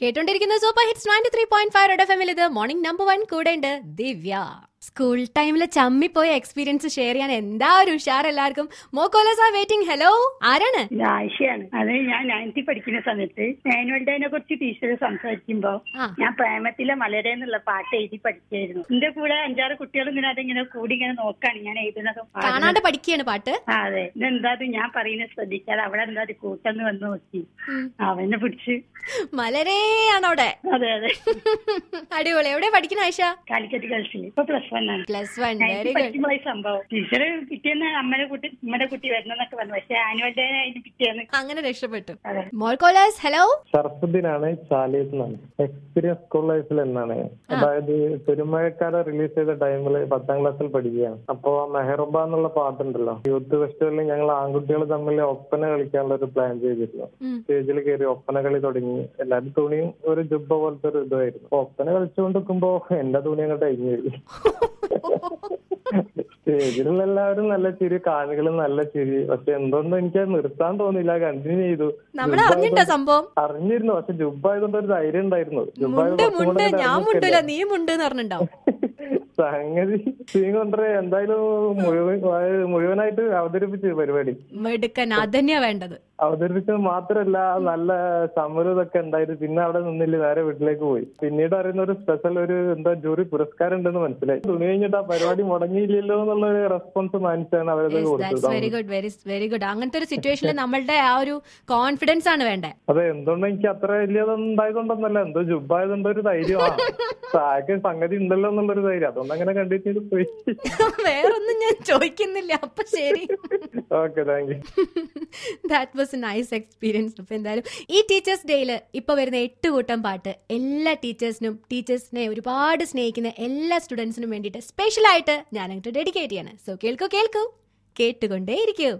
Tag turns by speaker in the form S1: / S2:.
S1: കേട്ടോണ്ടിരിക്കുന്ന super hits ninety three point five red F എമ്മിൽ ഇത് morning number one കൂടെ ഉണ്ട് ദിവ്യ സ്കൂൾ ടൈമിൽ ചമ്മിപ്പോയ എക്സ്പീരിയൻസ് ഷെയർ ചെയ്യാൻ എന്താ ഒരു ഉഷാർ എല്ലാവർക്കും മോക്കോലസ് ആർ വെയിറ്റിംഗ് ഹലോ ആരാണ്
S2: ഇത് ആയിഷയാണ് അത് ഞാൻ നയൻത്തിൽ പഠിക്കുന്ന സമയത്ത് ആനുവൽ ഡേനെ കുറിച്ച് ടീച്ചർ സംസാരിക്കുമ്പോ
S1: ആ.
S2: ഞാൻ പ്രേമത്തിലെ മലര എന്നുള്ള പാട്ട് എഴുതി പഠിക്കായിരുന്നു എന്റെ കൂടെ അഞ്ചാറ് കുട്ടികൾ ഇങ്ങനെ അതിങ്ങനെ കൂടി ഇങ്ങനെ നോക്കാണ് ഞാൻ എഴുതുന്നതും പാടുന്നതും.
S1: കാണാണ്ട് പഠിക്കുകയാണ് പാട്ട്
S2: ആ അതെ ഇതെന്താ ഇത് ഞാൻ പറയുന്നത് ശ്രദ്ധിക്കാതെ അവിടെ എന്താ ഇത് കൂട്ടെന്ന് വന്ന് നോക്കി അവനെ പിടിച്ച്
S1: മലരേയാണ് അവിടെ
S2: അതെ അതെ
S1: അടിപൊളി എവിടെ പഠിക്കുന്ന ആയിഷ
S2: കാലിക്കറ്റ് ഗേൾസിൽ ഇപ്പൊ പ്ലസ് വൺ ആണ്
S1: പ്ലസ് വൺ വെരി
S2: നയൻത്തിൽ
S1: ഗുഡ്
S2: പഠിക്കുമ്പോഴായി സംഭവം ടീച്ചർ പിറ്റേന്ന് അമ്മയുടെ കുട്ടി നമ്മുടെ കുട്ടി വരണമെന്നൊക്കെ പറഞ്ഞു പക്ഷെ ആനുവൽ ഡേ അതിന് പിറ്റേന്ന്
S1: അങ്ങനെ രക്ഷപ്പെട്ടു
S2: അതെ
S1: മോൾക്കോലസ് ഹലോ
S3: ഷർഫുദ്ദീനാണ് ചാലിയത്ത് നിന്നാണ് എക്സ്പീരിയൻസ് സ്കൂൾ ലൈഫിൽ എന്നാണ് അതായത് പെരുമഴക്കാലം റിലീസ് ചെയ്ത ടൈമിൽ പത്താം ക്ലാസ്സിൽ പഠിക്കുകയാണ് അപ്പോ മെഹറുബ എന്നുള്ള പാട്ടുണ്ടല്ലോ യൂത്ത് ഫെസ്റ്റിവലിൽ ഞങ്ങൾ ആൺകുട്ടികൾ തമ്മിൽ ഒപ്പന കളിക്കാനുള്ള ഒരു പ്ലാൻ ചെയ്തിരുന്നു
S1: ഉം.
S3: സ്റ്റേജിൽ കയറി ഒപ്പന കളി തുടങ്ങി എല്ലാരും തുണിയും ഒരു ജുബ്ബ പോലത്തെ ഒരു ഇതായിരുന്നു അപ്പൊ ഒപ്പന കളിച്ചുകൊണ്ട് നിൽക്കുമ്പോ എന്റെ തുണി അങ്ങോട്ട് അഴിഞ്ഞു പോയി സ്റ്റേജിലുള്ള എല്ലാവരും നല്ല ചിരി കാണികളും നല്ല ചിരി പക്ഷെ എന്തൊന്നും എനിക്ക് നിർത്താൻ തോന്നിയില്ല കണ്ടിന്യൂ ചെയ്തു
S1: നമ്മൾ
S3: ജുബ്ബ
S1: അറിഞ്ഞിട്ടോ സംഭവം
S3: അറിഞ്ഞിരുന്നു പക്ഷെ ജുബ്ബ ആയതുകൊണ്ട് ഒരു ധൈര്യം ഉണ്ടായിരുന്നു ജുബ്ബ
S1: മുണ്ട്
S3: ആയത് കുറച്ചും
S1: മുണ്ട്
S3: കൂടെ ഒരു
S1: ഞാൻ
S3: ഇറങ്ങിക്കല്ലേ.
S1: മുണ്ടില്ല നീ മുണ്ട് എന്ന് പറഞ്ഞിട്ടുണ്ടാവും
S3: സംഗതി സീൻ കൊണ്ടേ എന്തായാലും മുഴുവൻ മുഴുവനായിട്ട് അവതരിപ്പിച്ചു പരിപാടി
S1: മെടുക്കൻ അതന്നെയാ വേണ്ടത്
S3: അവതരിപ്പിച്ചത് മാത്രല്ല നല്ല സമരം ഇതൊക്കെ ഉണ്ടായിരുന്നു പിന്നെ അവിടെ നിന്നില്ല നേരെ വീട്ടിലേക്ക് പോയി പിന്നീട് അറിയുന്ന ഒരു സ്പെഷ്യൽ ഒരു എന്താ ജൂറി പുരസ്കാരം ഉണ്ടെന്ന് മനസ്സിലായി തുണി കഴിഞ്ഞിട്ട് ആ പരിപാടി മുടങ്ങിയില്ലല്ലോ എന്നുള്ള ഒരു റെസ്പോൺസ് മാനിച്ചാണ് അവരത്
S1: ദാറ്റ്സ് വെരി
S3: കൊടുത്തത്
S1: ഗുഡ് വെരി വെരി ഗുഡ് അങ്ങനത്തെ ഒരു സിറ്റുവേഷനിൽ നമ്മളുടെ ആ ഒരു കോൺഫിഡൻസ് ആണ് വേണ്ടേ
S3: അതെ എന്തുകൊണ്ട് എനിക്ക് അത്ര വലിയതൊന്നും ഉണ്ടായതുകൊണ്ടൊന്നല്ല എന്തോ ജുബായതുകൊണ്ട് ഒരു ധൈര്യം ആ താഴെ സംഗതി ഉണ്ടല്ലോ എന്നുള്ളൊരു ധൈര്യം അതുകൊണ്ട് അങ്ങനെ കണ്ടിട്ട് പോയി
S1: വേറൊന്നും ഞാൻ ചോദിക്കുന്നില്ല അപ്പൊ ശരി
S3: okay thank you
S1: that was a nice experience അപ്പൊ എന്തായാലും ഈ ടീച്ചേഴ്സ് ഡേയിൽ ഇപ്പൊ വരുന്ന എട്ട് കൂട്ടം പാട്ട് എല്ലാ ടീച്ചേഴ്സിനും ടീച്ചേഴ്സിനെ ഒരുപാട് സ്നേഹിക്കുന്ന എല്ലാ സ്റ്റുഡൻസിനും വേണ്ടിയിട്ട് സ്പെഷ്യൽ ആയിട്ട് ഞാൻ അങ്ങോട്ട് ഡെഡിക്കേറ്റ് ചെയ്യാണ് സോ കേൾക്കൂ കേൾക്കൂ കേട്ടുകൊണ്ടേ ഇരിക്കൂ